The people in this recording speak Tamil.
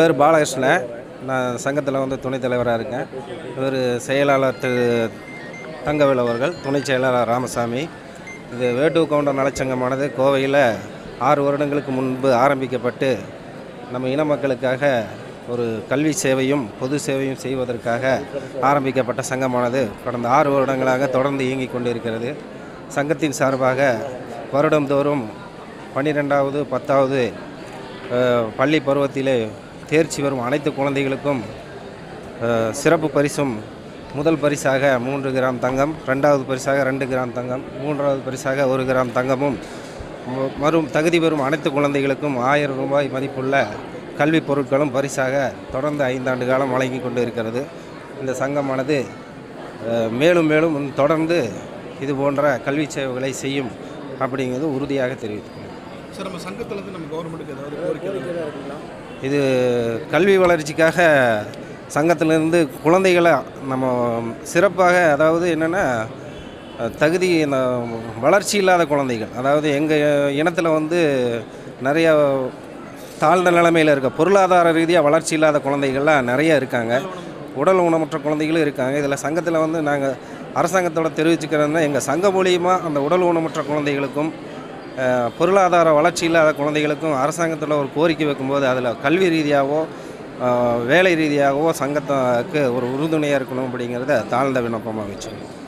பேர் பாலகிருஷ்ணன் நான் சங்கத்தில் வந்து துணைத் தலைவராக இருக்கேன் இவர் செயலாளர் திரு தங்கவேல் அவர்கள் துணை செயலாளர் ராமசாமி இது வேட்டு கவுண்டர் நலச்சங்கமானது கோவையில் ஆறு வருடங்களுக்கு முன்பு ஆரம்பிக்கப்பட்டு நம்ம இன மக்களுக்காக ஒரு கல்வி சேவையும் பொது சேவையும் செய்வதற்காக ஆரம்பிக்கப்பட்ட சங்கமானது கடந்த ஆறு வருடங்களாக தொடர்ந்து இயங்கிக் கொண்டிருக்கிறது சங்கத்தின் சார்பாக வருடந்தோறும் பன்னிரெண்டாவது பத்தாவது அஹ், பள்ளி பருவத்திலே தேர்ச்சி வரும் அனைத்து குழந்தைகளுக்கும் அஹ், சிறப்பு பரிசும் முதல் பரிசாக மூன்று கிராம் தங்கம் ரெண்டாவது பரிசாக ரெண்டு கிராம் தங்கம் மூன்றாவது பரிசாக ஒரு கிராம் தங்கமும் ம- மறும் தகுதி பெறும் அனைத்து குழந்தைகளுக்கும் ஆயிரம் ரூபாய் மதிப்புள்ள கல்விப் பொருட்களும் பரிசாக தொடர்ந்து ஐந்தாண்டு காலம் வழங்கி கொண்டு இருக்கிறது இந்த சங்கமானது அஹ், மேலும் மேலும் தொடர்ந்து இது போன்ற கல்வி சேவைகளை செய்யும் அப்படிங்கிறது உறுதியாக தெரிவித்துக்கிறேன் சார் நம்ம சங்கத்துலேருந்து நம்ம கவர்மெண்ட்டுக்கு ஏதாவது கோரிக்கை இருக்குங்களா இது கல்வி வளர்ச்சிக்காக சங்கத்திலிருந்து குழந்தைகளை நம்ம சிறப்பாக அதாவது என்னென்னா தகுதி இந்த வளர்ச்சி இல்லாத குழந்தைகள் அதாவது எங்கள் இனத்தில் வந்து நிறைய தாழ்ந்த நிலைமையில் இருக்க பொருளாதார ரீதியாக வளர்ச்சி இல்லாத குழந்தைகள்லாம் நிறைய இருக்காங்க உடல் ஊனமுற்ற குழந்தைகளும் இருக்காங்க இதில் சங்கத்தில் வந்து நாங்கள் அரசாங்கத்தோட தெரிவிச்சுக்கிறதுனா எங்கள் சங்க மூலியமாக அந்த உடல் ஊனமுற்ற குழந்தைகளுக்கும் அஹ், பொருளாதார வளர்ச்சி இல்லாத குழந்தைகளுக்கும் அரசாங்கத்தில் ஒரு கோரிக்கை வைக்கும்போது அதில் கல்வி ரீதியாகவோ அஹ், வேலை ரீதியாகவோ சங்கத்துக்கு ஒரு உறுதுணையாக இருக்கணும் அப்படிங்கிறத தாழ்ந்த விண்ணப்பமாக வச்சுக்கணும்